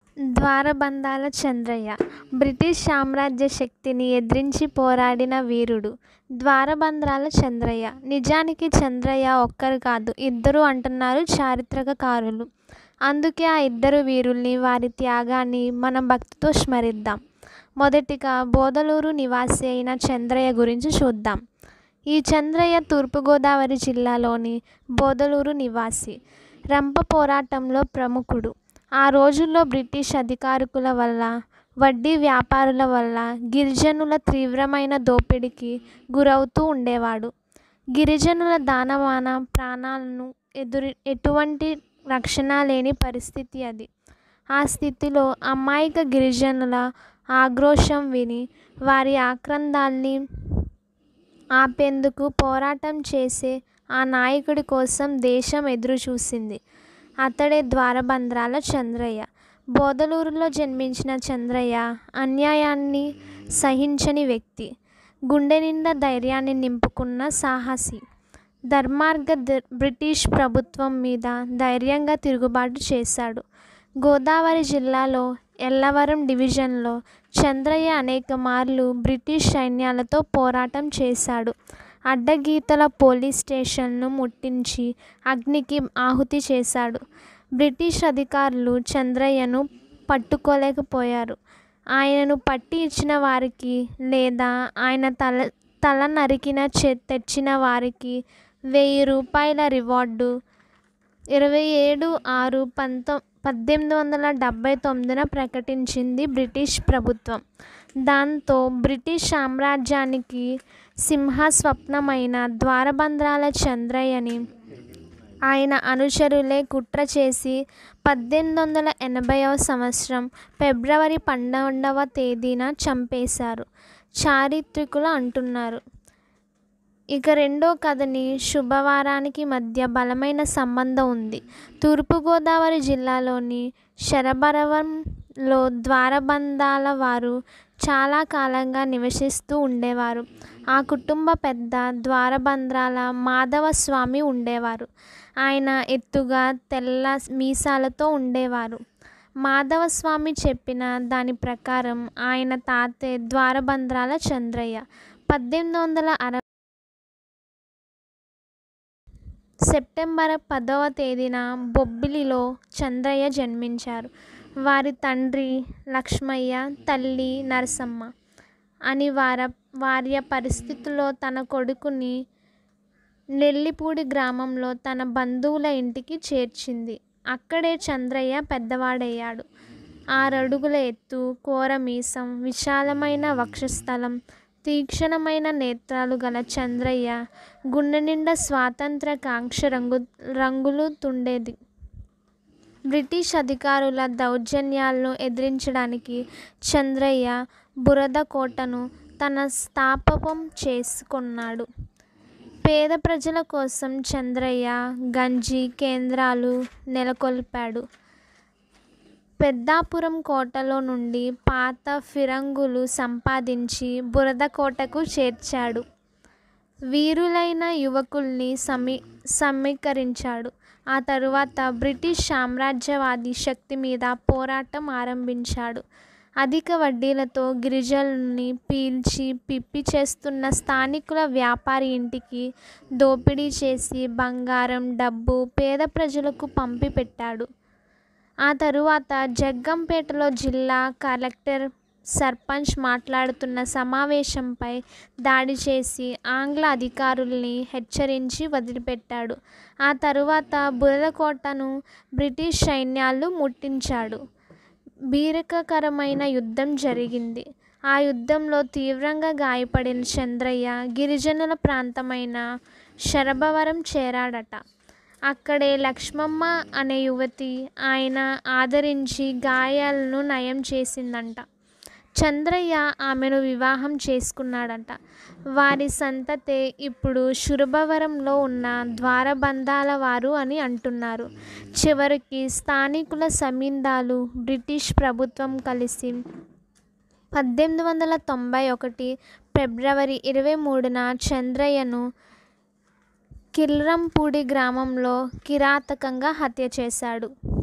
ద్వారబంధాల Chandraiah British సామ్రాజ్య శక్తిని ఎదిరించి పోరాడిన వీరుడు ద్వారబంధాల చంద్రయ్య నిజానికి చంద్రయ్య ఒక్కరు కాదు ఇద్దరు అంటున్నారు చారిత్రకారులు అందుకే ఆ ఇద్దరు వీరుల్ని వారి త్యాగాన్ని మనం భక్తితో స్మరిద్దాం మొదటిగా బోదలూరు నివాసి అయిన చంద్రయ్య గురించి చూద్దాం ఈ చంద్రయ్య తూర్పుగోదావరి జిల్లాలోని బోదలూరు నివాసి రంప పోరాటంలో ప్రముఖుడు ఆ రోజుల్లో బ్రిటిష్ అధికారుల వల్ల వడ్డీ వ్యాపారుల వల్ల గిరిజనుల తీవ్రమైన దోపిడీకి గురవుతూ ఉండేవాడు గిరిజనుల దానమాన ప్రాణాలను ఎదురు ఎటువంటి రక్షణ లేని పరిస్థితి అది ఆ స్థితిలో అమాయక గిరిజనుల ఆక్రోశం విని వారి ఆక్రందాల్ని ఆపేందుకు పోరాటం చేసే ఆ నాయకుడి కోసం దేశం ఎదురుచూసింది అతడే ద్వారబంధాల చంద్రయ్య బోదలూరులో జన్మించిన చంద్రయ్య అన్యాయాన్ని సహించని వ్యక్తి గుండె నిండా ధైర్యాన్ని నింపుకున్న సాహసి ధర్మార్గ బ్రిటిష్ ప్రభుత్వం మీద ధైర్యంగా తిరుగుబాటు చేశాడు గోదావరి జిల్లాలో ఎల్లవరం డివిజన్లో చంద్రయ్య అనేక మార్లు బ్రిటిష్ సైన్యాలతో పోరాటం చేశాడు అడ్డగీతల పోలీస్ స్టేషన్ను ముట్టించి అగ్నికి ఆహుతి చేశాడు బ్రిటిష్ అధికారులు చంద్రయ్యను పట్టుకోలేకపోయారు ఆయనను పట్టి ఇచ్చిన వారికి లేదా ఆయన తల తల నరికిన చె తెచ్చిన వారికి వెయ్యి రూపాయల రివార్డు ఇరవై ఏడు ఆరు పంతొ పద్దెనిమిది వందల డెబ్భై తొమ్మిదిన ప్రకటించింది బ్రిటిష్ ప్రభుత్వం దాంతో బ్రిటిష్ సామ్రాజ్యానికి సింహస్వప్నమైన ద్వారబంధాల చంద్రయ్యని ఆయన అనుచరులే కుట్ర చేసి పద్దెనిమిది వందల ఎనభైవ సంవత్సరం ఫిబ్రవరి పన్నెండవ తేదీన చంపేశారు చారిత్రకులు అంటున్నారు ఇక రెండో కథని శుభవారానికి మధ్య బలమైన సంబంధం ఉంది తూర్పుగోదావరి జిల్లాలోని శరభరవంలో ద్వారబంధాల వారు చాలా కాలంగా నివసిస్తూ ఉండేవారు ఆ కుటుంబ పెద్ద ద్వారబంధాల మాధవస్వామి ఉండేవారు ఆయన ఎత్తుగా తెల్ల మీసాలతో ఉండేవారు మాధవస్వామి చెప్పిన దాని ప్రకారం ఆయన తాతే ద్వారబంధాల చంద్రయ్య పద్దెనిమిది వందల అరవై సెప్టెంబర్ పదవ తేదీన బొబ్బిలిలో చంద్రయ్య జన్మించారు వారి తండ్రి లక్ష్మయ్య తల్లి నరసమ్మ అని వార వార్య పరిస్థితుల్లో తన కొడుకుని నెల్లిపూడి గ్రామంలో తన బంధువుల ఇంటికి చేర్చింది అక్కడే చంద్రయ్య పెద్దవాడయ్యాడు ఆరడుగుల ఎత్తు కోర మీసం విశాలమైన వక్షస్థలం తీక్షణమైన నేత్రాలు గల చంద్రయ్య గుండె నిండా స్వాతంత్ర కాంక్ష రంగు రంగులు తుండేది బ్రిటిష్ అధికారుల దౌర్జన్యాలను ఎదిరించడానికి చంద్రయ్య బురద కోటను తన స్థాపకం చేసుకున్నాడు పేద ప్రజల కోసం చంద్రయ్య గంజి కేంద్రాలు నెలకొల్పాడు పెద్దాపురం కోటలో నుండి పాత ఫిరంగులు సంపాదించి బురద కోటకు చేర్చాడు వీరులైన యువకుల్ని సమీ సమీకరించాడు ఆ తరువాత బ్రిటిష్ సామ్రాజ్యవాది శక్తి మీద పోరాటం ఆరంభించాడు అధిక వడ్డీలతో గిరిజనుల్ని పీల్చి పిప్పి చేస్తున్న స్థానికుల వ్యాపారి ఇంటికి దోపిడీ చేసి బంగారం డబ్బు పేద ప్రజలకు పంపిపెట్టాడు ఆ తరువాత జగ్గంపేటలో జిల్లా కలెక్టర్ సర్పంచ్ మాట్లాడుతున్న సమావేశంపై దాడి చేసి ఆంగ్ల అధికారుల్ని హెచ్చరించి వదిలిపెట్టాడు ఆ తరువాత బురదకోటను బ్రిటిష్ సైన్యాలు ముట్టించాడు భీకరకరమైన యుద్ధం జరిగింది ఆ యుద్ధంలో తీవ్రంగా గాయపడిన చంద్రయ్య గిరిజనుల ప్రాంతమైన శరభవరం చేరాడట అక్కడే లక్ష్మమ్మ అనే యువతి ఆయన ఆదరించి గాయాలను నయం చేసిందంట చంద్రయ్య ఆమెను వివాహం చేసుకున్నాడంట వారి సంతతే ఇప్పుడు శురభవరంలో ఉన్న ద్వారబంధాల వారు అని అంటున్నారు చివరికి స్థానికుల సమీందాలు బ్రిటిష్ ప్రభుత్వం కలిసి పద్దెనిమిది వందల తొంభై ఒకటి ఫిబ్రవరి ఇరవై మూడున చంద్రయ్యను కిల్రంపూడి గ్రామంలో కిరాతకంగా హత్య చేశాడు